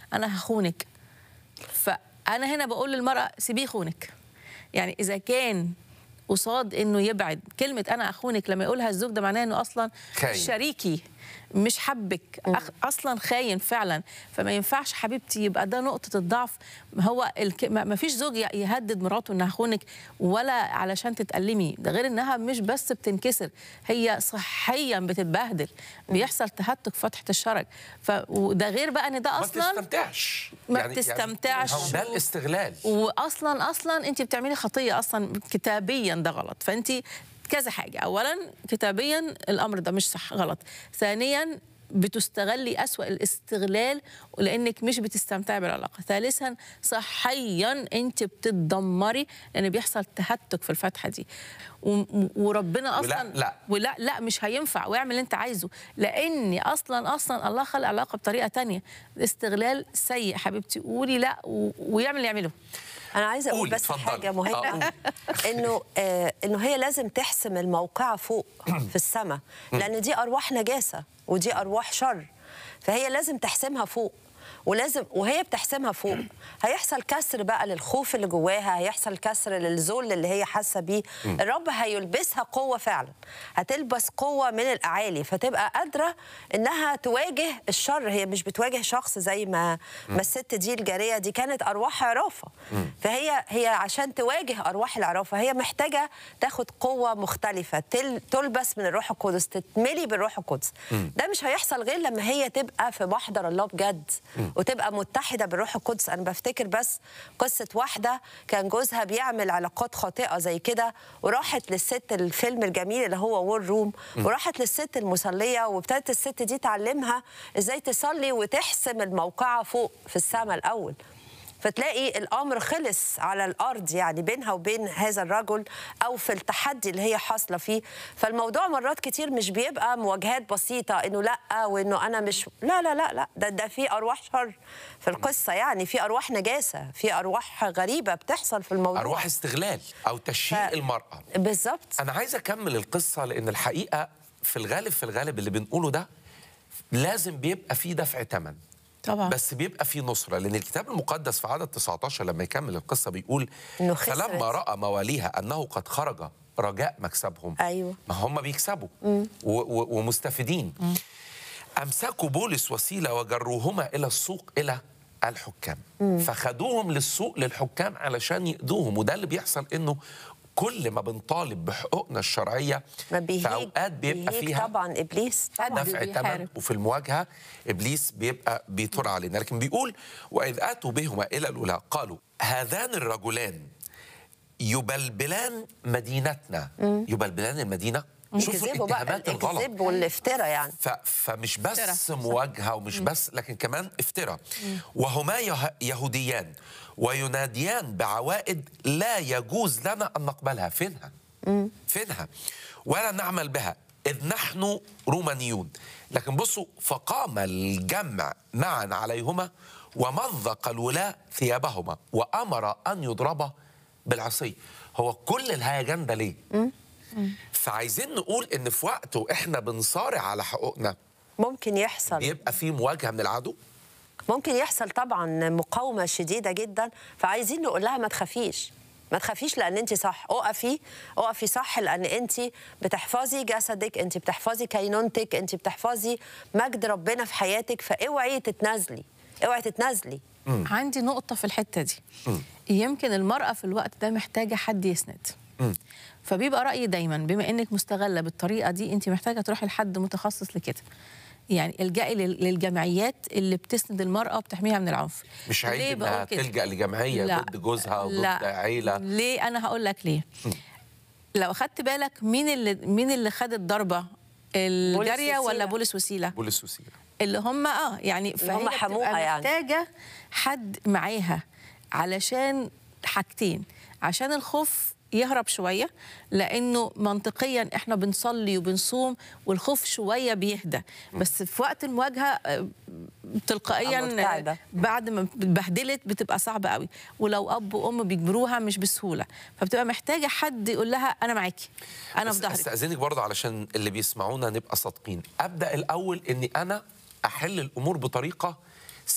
انا هخونك فانا هنا بقول للمراه سيبيه يخونك يعني اذا كان قصاد انه يبعد كلمه انا اخونك لما يقولها الزوج ده معناه انه اصلا خاين. شريكي مش حبك أخ اصلا خاين فعلا فما ينفعش حبيبتي يبقى ده نقطه الضعف هو الك... ما ما فيش زوج ي- يهدد مراته انها خونك ولا علشان تتألمي ده غير انها مش بس بتنكسر هي صحيا بتتبهدل بيحصل تهتك فتحه الشرج ف... وده غير بقى ان ده ما اصلا تستمتعش ما بتستمتعش. يعني ده الاستغلال واصلا اصلا انت بتعملي خطيه اصلا كتابيا ده غلط فانت كذا حاجه اولا كتابيا الامر ده مش صح غلط ثانيا بتستغلي أسوأ الاستغلال لانك مش بتستمتعي بالعلاقه ثالثا صحيا انت بتتدمري لان بيحصل تهتك في الفتحه دي و- وربنا ولا- اصلا لا. ولا لا مش هينفع واعمل اللي انت عايزه لان اصلا اصلا الله خلق علاقه بطريقه تانية الاستغلال سيء حبيبتي قولي لا و... ويعمل اللي يعمله انا عايزه اقول قولي، بس اتفضلي. حاجه آه، مهمه انه آه انه هي لازم تحسم الموقعه فوق في السماء لان دي ارواح نجاسه ودي ارواح شر فهي لازم تحسمها فوق ولازم وهي بتحسمها فوق هيحصل كسر بقى للخوف اللي جواها هيحصل كسر للذل اللي هي حاسه بيه الرب هيلبسها قوه فعلا هتلبس قوه من الاعالي فتبقى قادره انها تواجه الشر هي مش بتواجه شخص زي ما ما الست دي الجاريه دي كانت ارواح عرافه فهي هي عشان تواجه ارواح العرافه هي محتاجه تاخد قوه مختلفه تل تلبس من الروح القدس تتملي بالروح القدس ده مش هيحصل غير لما هي تبقى في محضر الله بجد وتبقى متحده بالروح القدس انا بفتكر بس قصه واحده كان جوزها بيعمل علاقات خاطئه زي كده وراحت للست الفيلم الجميل اللي هو وور روم وراحت للست المصليه وابتدت الست دي تعلمها ازاي تصلي وتحسم الموقعه فوق في السماء الاول فتلاقي الامر خلص على الارض يعني بينها وبين هذا الرجل او في التحدي اللي هي حاصله فيه فالموضوع مرات كتير مش بيبقى مواجهات بسيطه انه لا وانه انا مش لا لا لا لا ده ده في ارواح شر في القصه يعني في ارواح نجاسه في ارواح غريبه بتحصل في الموضوع ارواح استغلال او تشييع ف- المراه بالظبط انا عايز اكمل القصه لان الحقيقه في الغالب في الغالب اللي بنقوله ده لازم بيبقى فيه دفع ثمن طبعا بس بيبقى في نصرة لأن الكتاب المقدس في عدد 19 لما يكمل القصة بيقول إنه خسرت. فلما رأى مواليها أنه قد خرج رجاء مكسبهم أيوة. ما هم بيكسبوا و- و- ومستفيدين أمسكوا بولس وسيلة وجروهما إلى السوق إلى الحكام فخدوهم للسوق للحكام علشان يقضوهم وده اللي بيحصل إنه كل ما بنطالب بحقوقنا الشرعية ما بيهيج في أوقات بيبقى بيهيج فيها طبعا ابليس حد طبعا دفع بيحارب. ثمن وفي المواجهه ابليس بيبقى بيطر علينا لكن بيقول واذ اتوا بهما الى الاولى قالوا هذان الرجلان يبلبلان مدينتنا يبلبلان المدينه شوفوا يكذبوا بقى الاتهامات الغلط الكذب والافتراء يعني ف... فمش بس افتراء. مواجهه ومش بس لكن كمان افتراء وهما يه... يهوديان ويناديان بعوائد لا يجوز لنا ان نقبلها فينها فينها ولا نعمل بها اذ نحن رومانيون لكن بصوا فقام الجمع معا عليهما ومزق الولاة ثيابهما وامر ان يضربا بالعصي هو كل الهيجان ده ليه فعايزين نقول ان في وقت واحنا بنصارع على حقوقنا ممكن يحصل بيبقى في مواجهه من العدو ممكن يحصل طبعا مقاومه شديده جدا فعايزين نقول لها ما تخافيش ما تخافيش لان انت صح اقفي اقفي صح لان انت بتحفظي جسدك انت بتحفظي كينونتك انت بتحفظي مجد ربنا في حياتك فاوعي تتنازلي اوعي تتنازلي عندي نقطة في الحتة دي يمكن المرأة في الوقت ده محتاجة حد يسند فبيبقى رأيي دايما بما انك مستغلة بالطريقة دي انت محتاجة تروحي لحد متخصص لكده يعني الجئي لل- للجمعيات اللي بتسند المرأة وبتحميها من العنف مش ليه عيب انها بقول كده؟ تلجا لجمعيه لا. ضد جوزها وضد لا. عيله ليه انا هقول لك ليه لو اخدت بالك مين اللي مين اللي خد الضربة الجارية ولا وسيلة. بولس وسيلة بولس وسيله اللي هم اه يعني اللي هم فهي حموها بتبقى يعني. محتاجه حد معاها علشان حاجتين عشان الخوف يهرب شويه لانه منطقيا احنا بنصلي وبنصوم والخوف شويه بيهدى بس في وقت المواجهه آه، تلقائيا متعبة. آه، بعد ما اتبهدلت بتبقى صعبه قوي ولو اب وام بيجبروها مش بسهوله فبتبقى محتاجه حد يقول لها انا معاكي انا في بس ظهرك استاذنك برضه علشان اللي بيسمعونا نبقى صادقين ابدا الاول اني انا احل الامور بطريقه